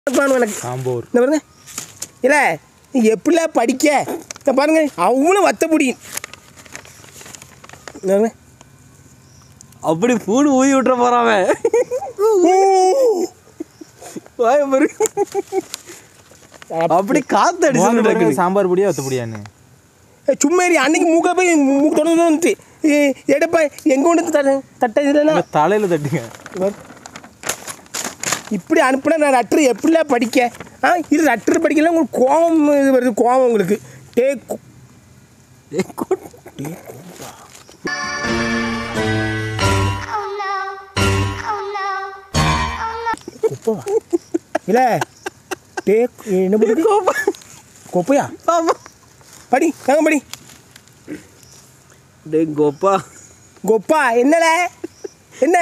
வேணும் எனக்கு சாம்பார் இந்த பாருங்க இல்லை நீ எப்படிலாம் படிக்க இந்த பாருங்க அவ்வளோ வத்த முடியும் இந்த பாருங்க அப்படி பூணு ஊதி விட்டுற போறான் வாய பாரு அப்படி காத்து முதல்ல பாருங்க, அடிச்சு சாம்பார் பொடியா வத்த பொடியான்னு ஏய், சும்மா இரு அன்னைக்கு மூக்க போய் மூக்கு தொடர்ந்து வந்துட்டு எடுப்ப எங்கே ஒன்று தட்ட தட்ட இல்லைன்னா உங்க தலையில தட்டுங்க பாரு. இப்படி அனுப்புனா நான் ரட்டர் எப்படிலாம் படிக்க ஆ இது ரட்டர் படிக்கல உங்களுக்கு கோபம் இது வருது கோபம் உங்களுக்கு டே கு- Oh no. Oh no. Oh no. குப்பவா இல்லை டே என்ன பண்ணுது குப்பையா படி நாங்க படி டே கோப்பா கொப்பா என்னல என்ன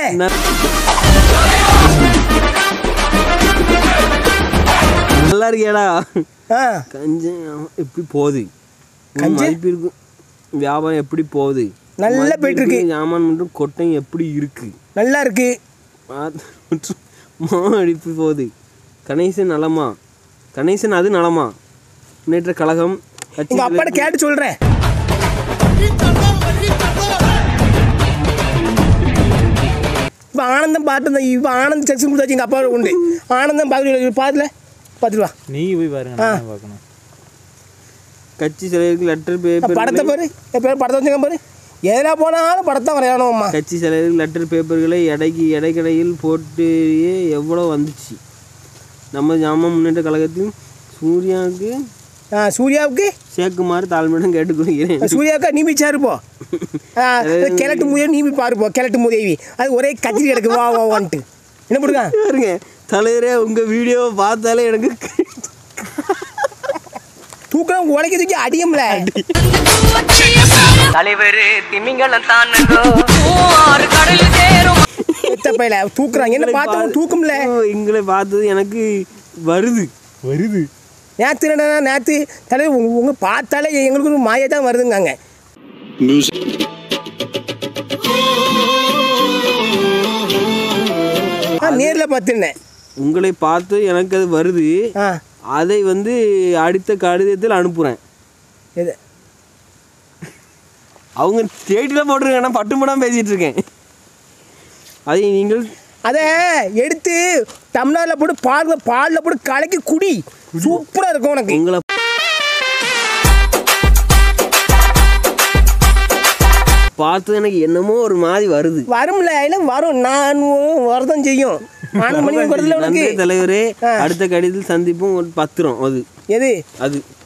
நல்லா இருக்கியாடா ஆ கஞ்சன் எப்படி போகுது உன் கஞ்சன்? மதிப்பு இருக்கு வியாபாரம் எப்படி போகுது நல்லா மதிப்பு போயிட்டு இருக்கு. ஜாமான் மற்றும் கொட்டை எப்படி இருக்கு நல்லா இருக்கு மா அடிப்பு போகுது கணேசன் நலமா கணேசன் அது நலமா முன்னேற்ற கழகம் கட்சி உங்க அப்பாட்ட கேட்டு சொல்றேன் இப்போ ஆனந்தம் பாட்டு இப்போ ஆனந்த் செக்ஷன் கொடுத்தாச்சு எங்கள் அப்பாவோட உண்டு ஆனந்தம் பார்த்து பார்த்துல பார்த்துட்டு வா நீங்க போய் பாருங்க நான் தான் பார்க்கணும் கட்சி சிலருக்கு லெட்டர் பேப்பர் படத்தை பாரு என் பேர் படத்தை வச்சுங்க பாரு எதில் போனாலும் படத்தை வரையணும்மா கட்சி சிலருக்கு லெட்டர் பேப்பர்களை எடைக்கு எடைக்கடையில் போட்டு எவ்வளோ வந்துச்சு நம்ம ஜாமான் முன்னேற்ற கழகத்தில் சூர்யாவுக்கு ஆ சூர்யாவுக்கு சேர்க்குமாறு தாழ்மையுடன் கேட்டுக்கொள்கிறேன் சூர்யாவுக்கு நீ போய் சேருப்போ கிழட்டு மூதேவி நீ போய் பாருப்போ கிழட்டு மூதேவி அது ஒரே கத்திரி கிடக்கு வா வா வான்ட்டு என்ன பண்ணுங்க பாருங்க தலைவரே உங்க வீடியோவை பார்த்தாலே எனக்கு தூக்கம் உடைக்க தூக்கி அடியும்ல தலைவர் திமிங்கலம் தானுங்கோ ஆறு கடல் சேரும் எத்த பையில தூக்குறாங்க என்ன பார்த்தவங்க தூக்கம்ல எங்களை பார்த்தது எனக்கு வருது வருது நேற்று என்னடா நேற்று தலைவர் உங்க உங்க பார்த்தாலே எங்களுக்கு ஒரு மாயை தான் வருதுங்காங்க ஆ நேரில் பார்த்துருந்தேன் உங்களை பார்த்து எனக்கு அது வருது ஆ அதை வந்து அடுத்த கடிதத்தில் அனுப்புகிறேன் எது அவங்க ஸ்டேட்டில் போட்டிருக்கேன் நான் பட்டுமடம் பேசிகிட்டு இருக்கேன் அதை நீங்கள் அதை எடுத்து டம்ளரில் போட்டு பால் பாலில் போட்டு கலக்கி குடி சூப்பராக இருக்கும் உனக்கு உங்களை பார்த்து எனக்கு என்னமோ ஒரு மாதிரி வருது வரும்ல இல்லை வரும் நான் வரதான் செய்யும் ஆனந்த மணி வருதுல உனக்கு நன்றி தலைவரே ஆ. அடுத்த கடிதத்தில் சந்திப்பும் ஒரு பத்திரம் அது எது அது